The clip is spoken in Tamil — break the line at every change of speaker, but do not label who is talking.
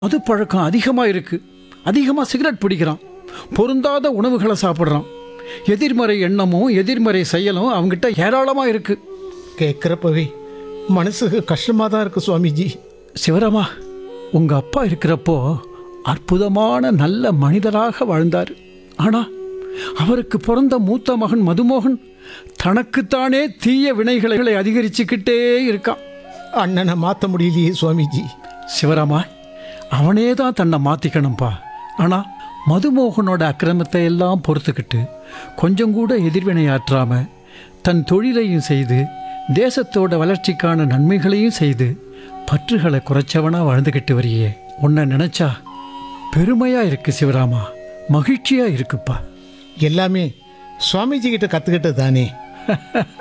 மது பழக்கம் அதிகமாக இருக்கு அதிகமாக சிகரெட் பிடிக்கிறான் பொருந்தாத உணவுகளை சாப்பிட்றான் எதிர்மறை எண்ணமும் எதிர்மறை செயலும் அவங்ககிட்ட ஏராளமாக இருக்கு
கேட்குறப்பவே மனசுக்கு கஷ்டமாக தான் இருக்கு சுவாமிஜி
சிவராமா உங்க அப்பா இருக்கிறப்போ அற்புதமான நல்ல மனிதராக வாழ்ந்தார் ஆனா அவருக்கு பிறந்த மூத்த மகன் மதுமோகன் தனக்குத்தானே தீய வினைகளை அதிகரிச்சுக்கிட்டே இருக்கான்
அண்ணனை மாற்ற முடியலையே சுவாமிஜி
சிவராமா அவனே தான் தன்னை மாற்றிக்கணும்ப்பா ஆனால் மதுமோகனோட அக்கிரமத்தை எல்லாம் பொறுத்துக்கிட்டு கொஞ்சம் கூட எதிர்வினையாற்றாம தன் தொழிலையும் செய்து தேசத்தோட வளர்ச்சிக்கான நன்மைகளையும் செய்து பற்றுகளை குறைச்சவனா வாழ்ந்துக்கிட்டு வரியே உன்னை நினைச்சா பெருமையா இருக்கு சிவராமா மகிழ்ச்சியா இருக்குப்பா
எல்லாமே சுவாமிஜி கிட்ட கற்றுக்கிட்டது தானே